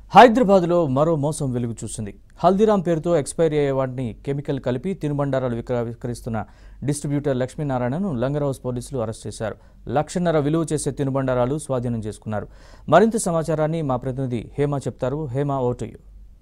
హైదరాబాద్లో మరో మోసం వెలుగు చూసింది హల్దీరామ్ పేరుతో ఎక్స్పైరీ అయ్యే వాటిని కెమికల్ కలిపి తినుబండారాలు విక్ర- విక్రయిస్తున్న డిస్ట్రిబ్యూటర్ లక్ష్మీనారాయణను లంగర్ హౌస్ పోలీసులు అరెస్ట్ చేశారు లక్షన్నర విలువ చేసే తినుబండారాలు స్వాధీనం చేసుకున్నారు మరింత సమాచారాన్ని మా ప్రతినిధి హేమ చెప్తారు హేమ ఓటయ్యు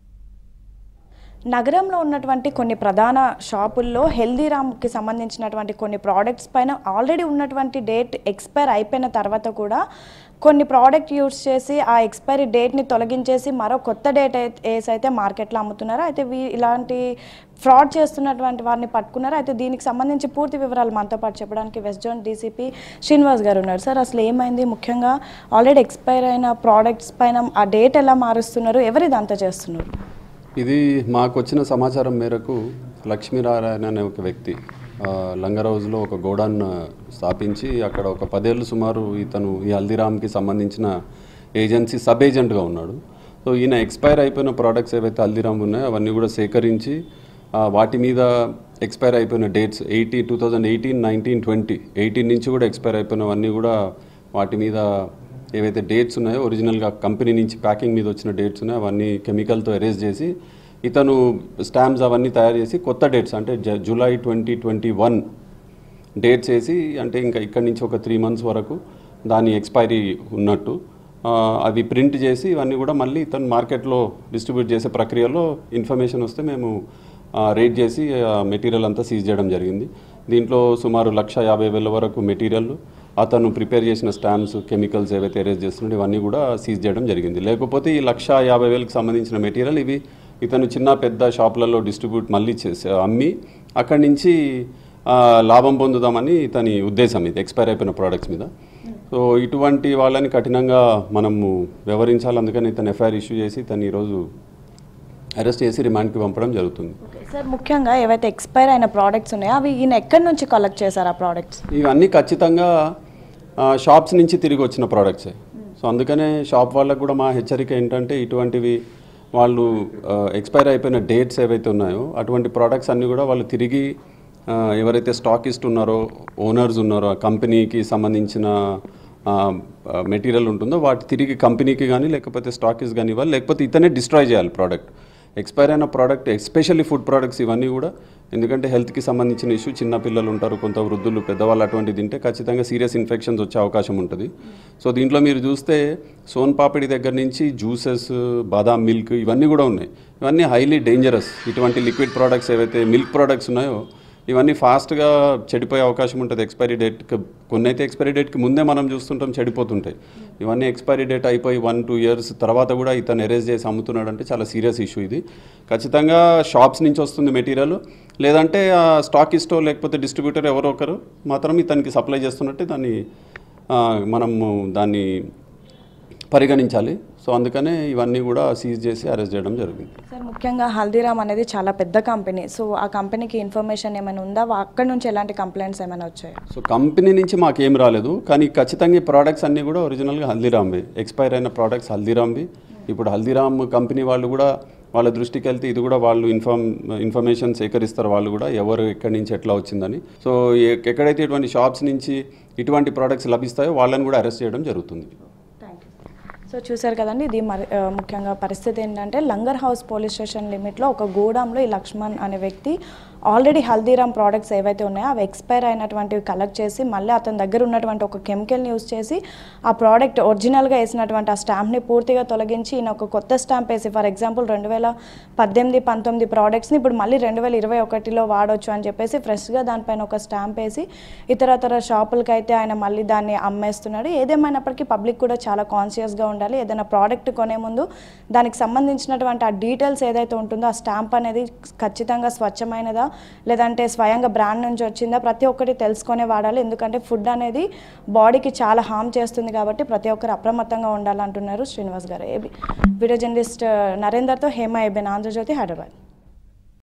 నగరంలో ఉన్నటువంటి కొన్ని ప్రధాన షాపుల్లో హెల్దీరామ్కి సంబంధించినటువంటి కొన్ని ప్రోడక్ట్స్ పైన ఆల్రెడీ ఉన్నటువంటి డేట్ ఎక్స్పైర్ అయిపోయిన తర్వాత కూడా కొన్ని ప్రోడక్ట్ యూస్ చేసి ఆ ఎక్స్పైరీ డేట్ని తొలగించేసి మరో కొత్త డేట్ వేసి అయితే మార్కెట్లో అమ్ముతున్నారు అయితే వీ ఇలాంటి ఫ్రాడ్ చేస్తున్నటువంటి వారిని పట్టుకున్నారు అయితే దీనికి సంబంధించి పూర్తి వివరాలు మనతో పాటు చెప్పడానికి వెస్ట్ జోన్ డీసీపీ శ్రీనివాస్ గారు ఉన్నారు సార్ అసలు ఏమైంది ముఖ్యంగా ఆల్రెడీ ఎక్స్పైర్ అయిన ప్రోడక్ట్స్ పైన ఆ డేట్ ఎలా మారుస్తున్నారు ఎవరు ఇదంతా చేస్తున్నారు ఇది మాకు వచ్చిన సమాచారం మేరకు లక్ష్మీనారాయణ అనే ఒక వ్యక్తి ఆ, లంగర్ హౌస్లో ఒక గోడాన్ స్థాపించి అక్కడ ఒక పదేళ్ళు సుమారు ఇతను ఈ హల్దీరామ్కి సంబంధించిన ఏజెన్సీ సబ్ ఏజెంట్గా ఉన్నాడు సో ఈయన ఎక్స్పైర్ అయిపోయిన ప్రోడక్ట్స్ ఏవైతే హల్దీరామ్ ఉన్నాయో అవన్నీ కూడా సేకరించి ఆ, వాటి మీద ఎక్స్పైర్ అయిపోయిన dates eighty two thousand eighteen nineteen twenty eighteen నుంచి కూడా ఎక్స్పైర్ అయిపోయినవన్నీ కూడా వాటి మీద ఏవైతే డేట్స్ ఉన్నాయో ఒరిజినల్గా కంపెనీ నుంచి ప్యాకింగ్ మీద వచ్చిన డేట్స్ ఉన్నాయో అవన్నీ కెమికల్తో ఎరేజ్ చేసి ఇతను స్టాంప్స్ అవన్నీ తయారు చేసి కొత్త డేట్స్ అంటే జ- July twenty twenty one dates వేసి అంటే ఇంకా ఇక్కడి నుంచి ఒక త్రీ మంత్స్ వరకు దాని ఎక్స్పైరీ ఉన్నట్టు ఆ, అవి ప్రింట్ చేసి ఇవన్నీ కూడా మళ్ళీ ఇతను మార్కెట్లో డిస్ట్రిబ్యూట్ చేసే ప్రక్రియలో ఇన్ఫర్మేషన్ వస్తే మేము రేట్ చేసి మెటీరియల్ అంతా సీజ్ చేయడం జరిగింది దీంట్లో సుమారు లక్ష యాభై వేల వరకు మెటీరియల్ అతను ప్రిపేర్ చేసిన స్టాంప్స్ కెమికల్స్ ఏవైతే అరేంజ్ చేస్తున్నాడో ఇవన్నీ కూడా సీజ్ చేయడం జరిగింది లేకపోతే ఈ లక్ష యాభై వేలకు సంబంధించిన మెటీరియల్ ఇవి ఇతను చిన్న పెద్ద షాపులలో డిస్ట్రిబ్యూట్ మళ్ళీ చేసి అమ్మి అక్కడి నుంచి ఆ, లాభం పొందుదామని ఇతని ఉద్దేశం ఇది ఎక్స్పైర్ అయిపోయిన ప్రోడక్ట్స్ మీద సో ఇటువంటి వాళ్ళని కఠినంగా మనము వ్యవహరించాలి అందుకని ఇతను ఎఫ్ఐఆర్ ఇష్యూ చేసి ఇతను ఈరోజు అరెస్ట్ చేసి రిమాండ్కి పంపడం జరుగుతుంది సార్ ముఖ్యంగా ఏవైతే ఎక్స్పైర్ అయిన ప్రోడక్ట్స్ ఉన్నాయో అవి ఈయన ఎక్కడి నుంచి కలెక్ట్ చేశారు ఆ ప్రోడక్ట్స్ ఇవన్నీ ఖచ్చితంగా ఆ, షాప్స్ నుంచి తిరిగి వచ్చిన ప్రోడక్ట్సే సో అందుకనే షాప్ వాళ్ళకు కూడా మా హెచ్చరిక ఏంటంటే ఇటువంటివి వాళ్ళు ఎక్స్పైర్ అయిపోయిన డేట్స్ ఏవైతే ఉన్నాయో అటువంటి ప్రోడక్ట్స్ అన్నీ కూడా వాళ్ళు తిరిగి ఆ, ఎవరైతే స్టాకిస్ట్ ఉన్నారో ఓనర్స్ ఉన్నారో ఆ కంపెనీకి సంబంధించిన మెటీరియల్ ఉంటుందో వాటి తిరిగి కంపెనీకి కానీ లేకపోతే స్టాకిస్ట్ కానీ ఇవ్వాలి లేకపోతే ఇతనే డిస్ట్రాయ్ చేయాలి ప్రోడక్ట్ ఎక్స్పైర్ అయిన ప్రోడక్ట్ ఎస్పెషల్లీ ఫుడ్ ప్రోడక్ట్స్ ఇవన్నీ కూడా ఎందుకంటే హెల్త్కి సంబంధించిన ఇష్యూ చిన్న పిల్లలు ఉంటారు కొంత వృద్ధులు పెద్దవాళ్ళు అటువంటిది తింటే ఖచ్చితంగా సీరియస్ ఇన్ఫెక్షన్స్ వచ్చే అవకాశం ఉంటుంది సో దీంట్లో మీరు చూస్తే సోన్ పాపిడి దగ్గర నుంచి జ్యూసెస్ బాదాం మిల్క్ ఇవన్నీ కూడా ఉన్నాయి ఇవన్నీ హైలీ డేంజరస్ ఇటువంటి లిక్విడ్ ప్రోడక్ట్స్ ఏవైతే మిల్క్ ప్రోడక్ట్స్ ఉన్నాయో ఇవన్నీ ఫాస్ట్గా చెడిపోయే అవకాశం ఉంటుంది ఎక్స్పైరీ డేట్ కొన్ని అయితే ఎక్స్పైరీ డేట్కి ముందే మనం చూస్తుంటాం చెడిపోతుంటాయి ఇవన్నీ ఎక్స్పైరీ డేట్ అయిపోయి వన్ టూ ఇయర్స్ తర్వాత కూడా ఇతను ఎరేజ్ చేసి అమ్ముతున్నాడు అంటే చాలా సీరియస్ ఇష్యూ ఇది ఖచ్చితంగా షాప్స్ నుంచి వస్తుంది మెటీరియల్ లేదంటే స్టాక్ ఇస్టో లేకపోతే డిస్ట్రిబ్యూటర్ ఎవరో ఒకరు మాత్రం ఇతనికి సప్లై చేస్తున్నట్టే దాన్ని ఆ, మనము దాన్ని పరిగణించాలి సో అందుకనే ఇవన్నీ కూడా సీజ్ చేసి అరెస్ట్ చేయడం జరిగింది సార్ ముఖ్యంగా హల్దీరామ్ అనేది చాలా పెద్ద కంపెనీ సో ఆ కంపెనీకి ఇన్ఫర్మేషన్ ఏమైనా ఉందా వా- అక్కడ నుంచి ఎలాంటి కంప్లైంట్స్ ఏమైనా వచ్చాయా సో కంపెనీ నుంచి మాకేం రాలేదు కానీ ఖచ్చితంగా ఈ ప్రోడక్ట్స్ అన్నీ కూడా ఒరిజినల్గా హల్దీరామ్వి ఎక్స్పైర్ అయిన ప్రోడక్ట్స్ హల్దీరామ్వి ఇప్పుడు హల్దీరామ్ కంపెనీ వాళ్ళు కూడా వాళ్ళ దృష్టికి వెళ్తే ఇది కూడా వాళ్ళు ఇన్ఫార్మ్ ఇన్ఫర్మేషన్ సేకరిస్తారు వాళ్ళు కూడా ఎవరు ఎక్కడి నుంచి ఎట్లా వచ్చిందని సో ఎ- ఎక్కడైతే ఇటువంటి షాప్స్ నుంచి ఇటువంటి ప్రోడక్ట్స్ లభిస్తాయో వాళ్ళని కూడా అరెస్ట్ చేయడం జరుగుతుంది సో చూశారు కదండి ఇది మరి ఆ, ముఖ్యంగా పరిస్థితి ఏంటంటే లంగర్ హౌస్ పోలీస్ స్టేషన్ లిమిట్లో ఒక గోడాంలో ఈ లక్ష్మణ్ అనే వ్యక్తి ఆల్రెడీ హల్దీరామ్ ప్రోడక్ట్స్ ఏవైతే ఉన్నాయో అవి ఎక్స్పైర్ అయినటువంటివి కలెక్ట్ చేసి మళ్ళీ అతని దగ్గర ఉన్నటువంటి ఒక కెమికల్ని యూస్ చేసి ఆ ప్రోడక్ట్ ఒరిజినల్గా వేసినటువంటి ఆ స్టాంప్ని పూర్తిగా తొలగించి ఈయన ఒక కొత్త స్టాంప్ వేసి ఫర్ ఎగ్జాంపుల్ రెండు వేల పద్దెనిమిది పంతొమ్మిది ప్రోడక్ట్స్ని ఇప్పుడు మళ్ళీ రెండు వేల ఇరవై ఒకటిలో వాడొచ్చు అని చెప్పేసి ఫ్రెష్గా దానిపైన ఒక స్టాంప్ వేసి ఇతరతర షాపులకి అయితే ఆయన మళ్ళీ దాన్ని అమ్మేస్తున్నాడు ఏదేమైనప్పటికీ పబ్లిక్ కూడా చాలా కాన్షియస్గా ఉండాలి ఏదైనా ప్రోడక్ట్ కొనే ముందు దానికి సంబంధించినటువంటి ఆ డీటెయిల్స్ ఏదైతే ఉంటుందో ఆ స్టాంప్ అనేది ఖచ్చితంగా స్వచ్ఛమైనదా లేదంటే స్వయంగా బ్రాండ్ నుంచి వచ్చిందా ప్రతి ఒక్కటి తెలుసుకొనే వాడాలి ఎందుకంటే ఫుడ్ అనేది బాడీకి చాలా హామ్ చేస్తుంది కాబట్టి ప్రతి ఒక్కరు అప్రమత్తంగా ఉండాలంటున్నారు Srinivas garu AB video journalist నరేందర్తో హేమ ఏబెన్ ఆంధ్రజ్యోతి హైదరాబాద్